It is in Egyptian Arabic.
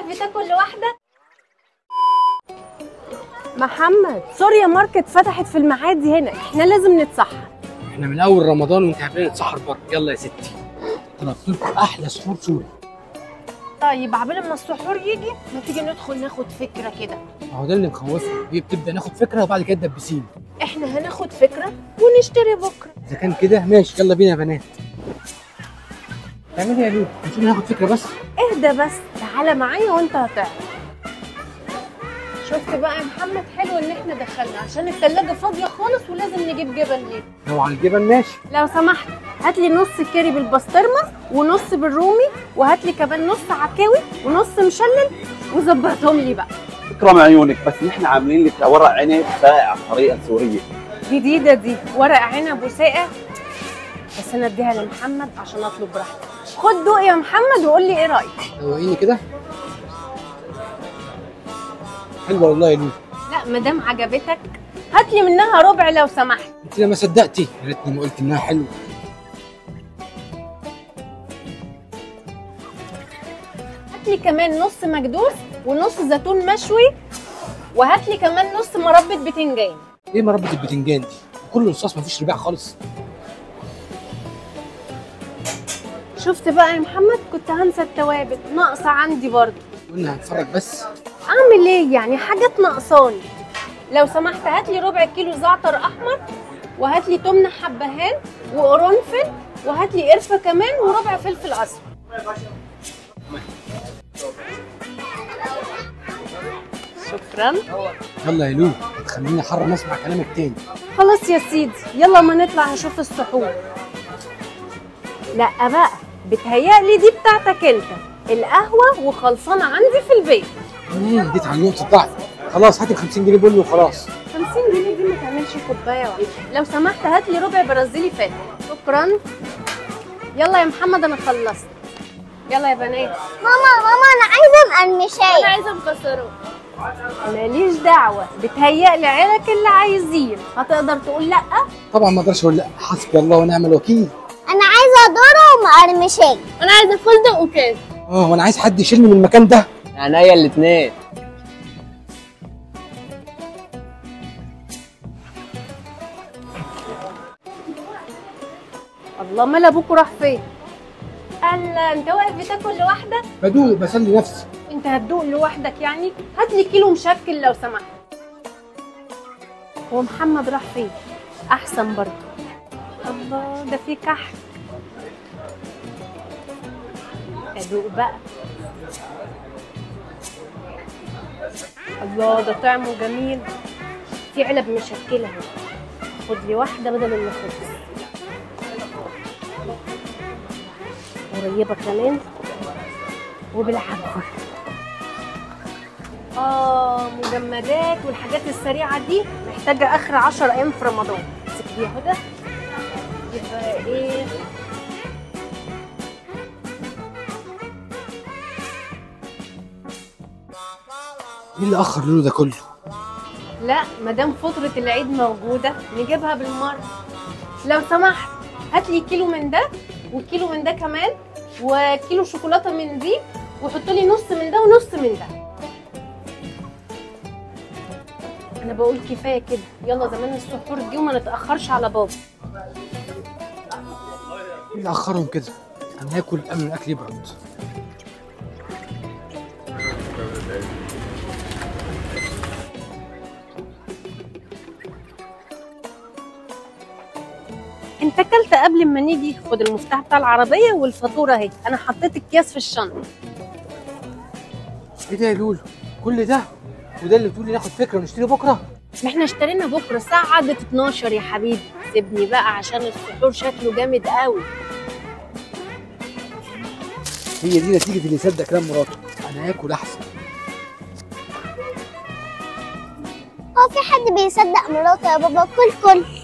واقف بتاكل لوحدك محمد سوريا ماركت فتحت في المعادي هنا احنا لازم نتسحر احنا من اول رمضان وانت عاملين نتسحر بره يلا يا ستي طلبت لكم احلى سحور سوري طيب عبال ما السحور يجي ما تيجي ندخل ناخد فكره كده اهو ده اللي مخوفنا هي بتبدا ناخد فكره وبعد كده تدبسين احنا هناخد فكره ونشتري بكره اذا كان كده ماشي يلا بينا يا بنات تعملي ايه يا لولو مش ناخد فكره بس اهدى بس تعالى معايا وانت هتعرف شفت بقى يا محمد حلو ان احنا دخلنا عشان التلاجة فاضية خالص ولازم نجيب جبن ليه لو على الجبن ماشي لو سمحت هات لي نص كيري بالبسطرمه ونص بالرومي وهات لي كمان نص عكاوي ونص مشلل وظبطهم لي بقى اكرم عيونك بس نحن عاملين لك ورق عنب ساقع بطريقه سوريه جديده دي ورق عنب وساقع بس انا اديها لمحمد عشان اطلب براحتي خد دوق يا محمد وقول لي ايه رايك دوقيني كده حلوه والله يا لولو لا ما دام عجبتك هات لي منها ربع لو سمحت انت لما صدقتي يا ريتني ما قلت انها حلوه هات لي كمان نص مكدوس ونص زيتون مشوي وهات لي كمان نص مربى بتنجان ايه مربى البتنجان دي كل رصاص مفيش رباع خالص شفت بقى يا محمد كنت هنسى التوابل ناقصه عندي برضه قلنا هنتفرج بس اعمل ايه يعني حاجات ناقصاني لو سمحت هات لي ربع كيلو زعتر احمر وهات لي تمن حبهان وقرنفل وهات لي قرفه كمان وربع فلفل اسمر شكرا يلا يا لولو تخليني احرم اسمع كلامك تاني خلاص يا سيدي يلا ما نطلع نشوف السحور لا بقى بتهيألي دي بتاعتك انت القهوة وخلصانة عندي في البيت امم جيت على نقطه ضعف خلاص هات ال 50 جنيه بني وخلاص 50 جنيه دي ما تعملش كوباية واحدة لو سمحت هات لي ربع برازيلي فاتح شكرا يلا يا محمد انا خلصت يلا يا بنات ماما ماما انا عايزه مقرمشايه عايزة مكسرات ماليش دعوة بتهيألي عيالك اللي عايزين هتقدر تقول لأ طبعا ما اقدرش اقول لا حسبي الله ونعم الوكيل انا عايزه ذره ومقرمشايه انا عايزة فستق وكاس اه وانا عايز حد يشيلني من المكان ده عينيا الاثنين الله مال ابوك راح فين الا انت واقف بتاكل لوحدك بدوق بسلي نفسي انت هتدوق لوحدك يعني هات لي كيلو مشكل لو سمحت هو محمد راح فين احسن برضه الله ده في كحك ادوق بقى الله ده طعمه جميل في علب مشكله اهي خد لي واحده بدل الخبز قريبه كمان وبالعبور اه مجمدات والحاجات السريعه دي محتاجه اخر 10 ايام في رمضان امسك دي اهو ده يبقى ايه مين اللي اخر لولو ده كله لا ما دام فتره العيد موجوده نجيبها بالمره لو سمحت هات لي كيلو من ده وكيلو من ده كمان وكيلو شوكولاته من دي وحط لي نص من ده ونص من ده انا بقول كفايه كده يلا زمان السحور جه وما نتاخرش على بابا مين اللي اخرهم كده انا هاكل قبل الاكل يبرد انت اكلت قبل ما نيجي خد المفتاح بتاع العربيه والفاتوره اهي انا حطيت الكياس في الشنطه ايه ده يا لولو كل ده وده اللي بتقولي ناخد فكره ونشتري بكره ما احنا اشترينا بكره الساعه عدت 12 يا حبيبي سيبني بقى عشان السحور شكله جامد قوي هي دي نتيجه اللي يصدق كلام مراته انا هاكل احسن هو في حد بيصدق مراته يا بابا كل كل